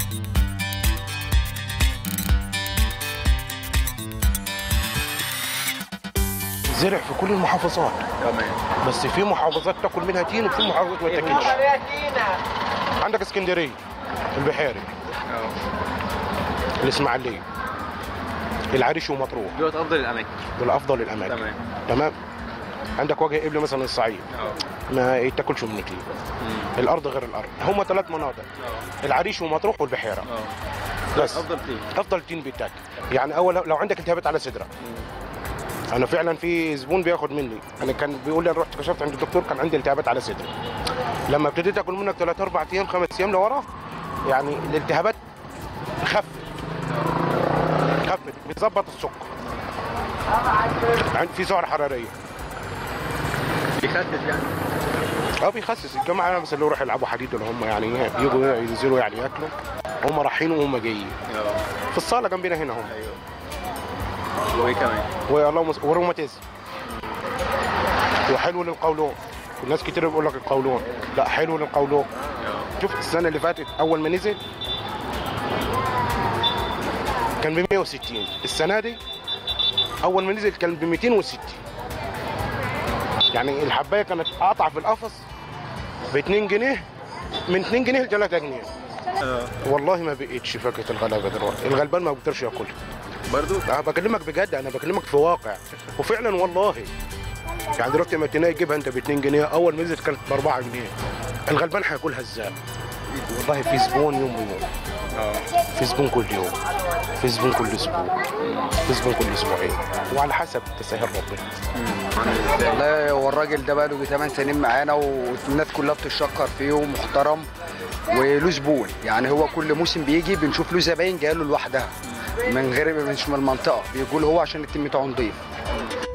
زرع في كل المحافظات تمام بس في محافظات تاكل منها تين وفي محافظات ما تاكلش عندك اسكندريه البحيري اه الاسماعيليه العريش ومطروح دولت افضل الاماكن دول افضل الاماكن تمام تمام عندك وجه قبل مثلا الصعيد اه ما يتاكلش من كتير مم. الارض غير الارض هم ثلاث مناطق اه العريش ومطروح والبحيره اه بس افضل فين افضل تين بيتاكل يعني اول لو عندك التهابات على صدرك انا فعلا في زبون بياخد مني انا كان بيقول لي انا رحت كشفت عند الدكتور كان عندي التهابات على صدري لما ابتديت اكل منك ثلاث اربع ايام خمس ايام لورا يعني الالتهابات خفت خفت بيظبط السكر عندي في سعر حراريه بيخفف يعني اه بيخسس الجماعه مثلا اللي يروحوا يلعبوا حديد اللي هم يعني إيه، بيجوا ينزلوا يعني ياكلوا هم رايحين وهم جايين اه في الصاله جنبنا هنا هم ايوه وايه كمان والله وروماتيزم وحلو للقولون الناس كتير بيقول لك القولون لا حلو للقولون اه شوف السنه اللي فاتت اول ما نزل كان ب 160 السنه دي اول ما نزل كان ب 260 يعني الحبايه كانت قاطعه في القفص ب 2 جنيه من 2 جنيه ل 3 جنيه اه والله ما بقتش فاكهه الغلابه دلوقتي الغلبان ما بيقدرش ياكلها برضو انا بكلمك بجد انا بكلمك في واقع وفعلا والله يعني دلوقتي لما تلاقي تجيبها انت ب 2 جنيه اول ما نزلت كانت ب 4 جنيه الغلبان هياكلها ازاي؟ والله في زبون يوم بيوم اه في زبون كل يوم في زبون كل اسبوع في زبون كل اسبوعين وعلى حسب تسهيل ربنا والله هو الراجل ده بقاله 8 سنين معانا والناس كلها بتشكر فيه ومحترم وله زبون يعني هو كل موسم بيجي بنشوف له زباين جايه له لوحدها من غير مش من المنطقه بيقول هو عشان التيم بتاعه نضيف